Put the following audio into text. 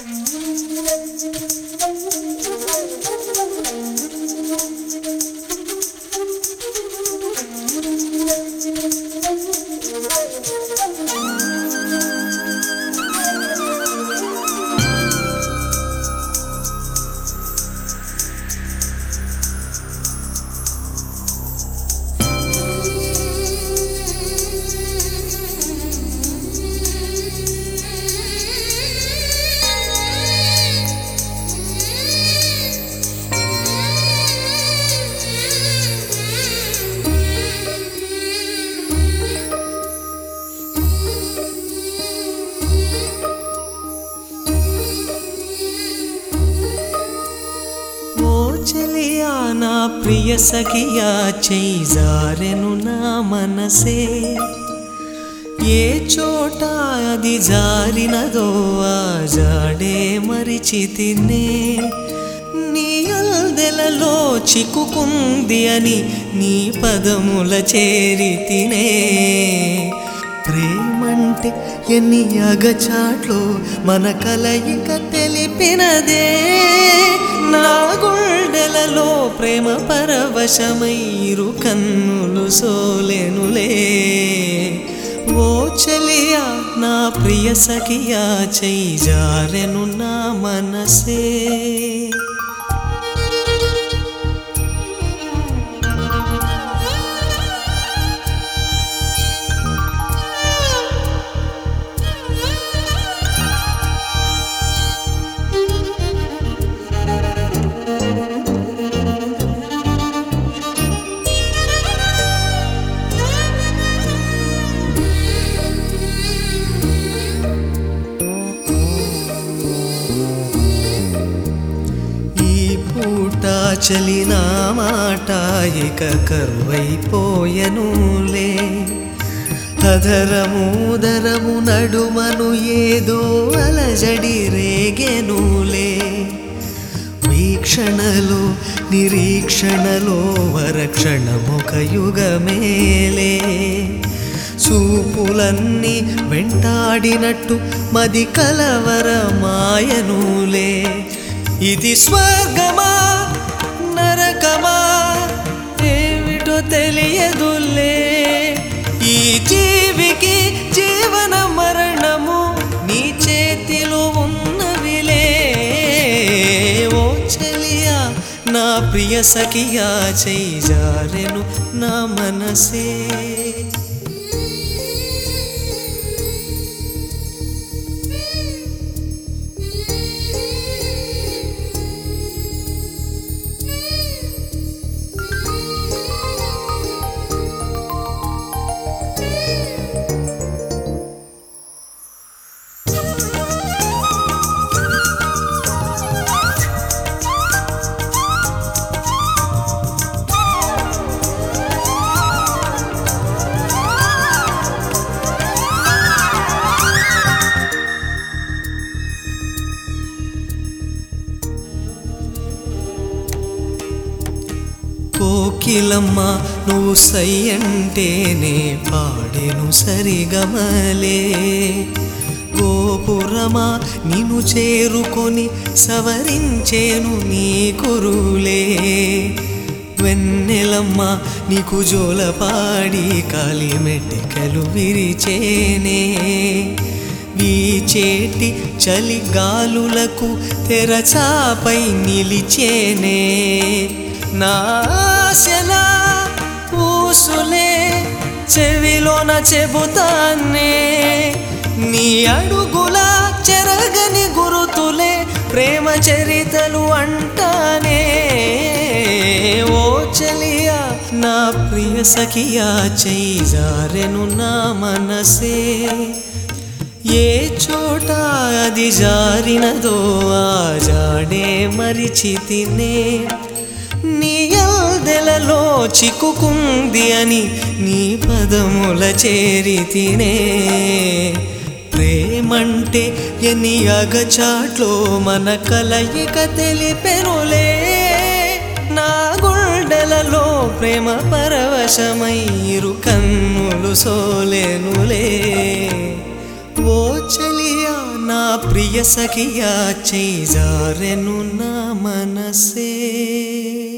ఓ చెలియా నా ప్రియ సఖియా చేయి జారెను నా మనసే ఏ చోట అది జారినదో ఆ జాడే మరిచితినే నీ అల్దెలలో చిక్కుకుంది అని నీ పదముల చేరితినే ప్రేమంటే ఎన్ని అగచాట్లు మన కలయిక తెలిపినదే నా గుండెలలో ప్రేమ పరవశమైరు కన్నులు సోలెనులే ఓ చెలియా నా ప్రియ సఖియా చెయ్యి జారెను నా మనసే ఈ పూట చలిన మాట ఇక కరువైపోయనులే అధరముదరము నడుమను ఏదో అలజడి రేగెనులే వీక్షణలో నిరీక్షణలో వరక్షణమొక యుగమేలే చూపులన్నీ వెంటాడినట్టు మది కలవరమాయనులే ఇది స్వర్గమా నరకమా ఏమిటో తెలియదులే ఈ జీవికి జీవన మరణము నీ చేతిలో ఉన్నవిలే ఓ చెలియా నా ప్రియ సఖియా చెయ్యి జారెను నా మనసే కోకిలమ్మ నువ్వు సై అంటేనే పాడెను సరిగమలే గోపురమా నిన్ను చేరుకొని సవరించేను నీ కురులే వెన్నెలమ్మ నీకు జోలపాడి కాలి మెట్టెకలు విరిచేనే వీచేటి చలి గాలులకు తెరచాపై నిలిచేనే నాశలా ఊసులే చెవిలోన చెబుతానే నీ అడుగుల చెరగని గురుతులే ప్రేమ చరితలు అంటానే ఓ చలియా నా ప్రియ సఖియా చెయ్యి జారెను నా మనసే ఏ చోట అది జారినదో ఆ జాడే మరిచితినే నీ అల్దెలలో చిక్కుకుంది అని నీ పదముల చేరితినే ప్రేమంటే ఎన్ని అగచాట్లో మన కలయిక తెలిపెనులే నా గుండెలలో ప్రేమ పరవశమైరు కన్నులు సోలెనులే ఓ చలియా నా ప్రియ సఖియా చేజారెను నా మనసే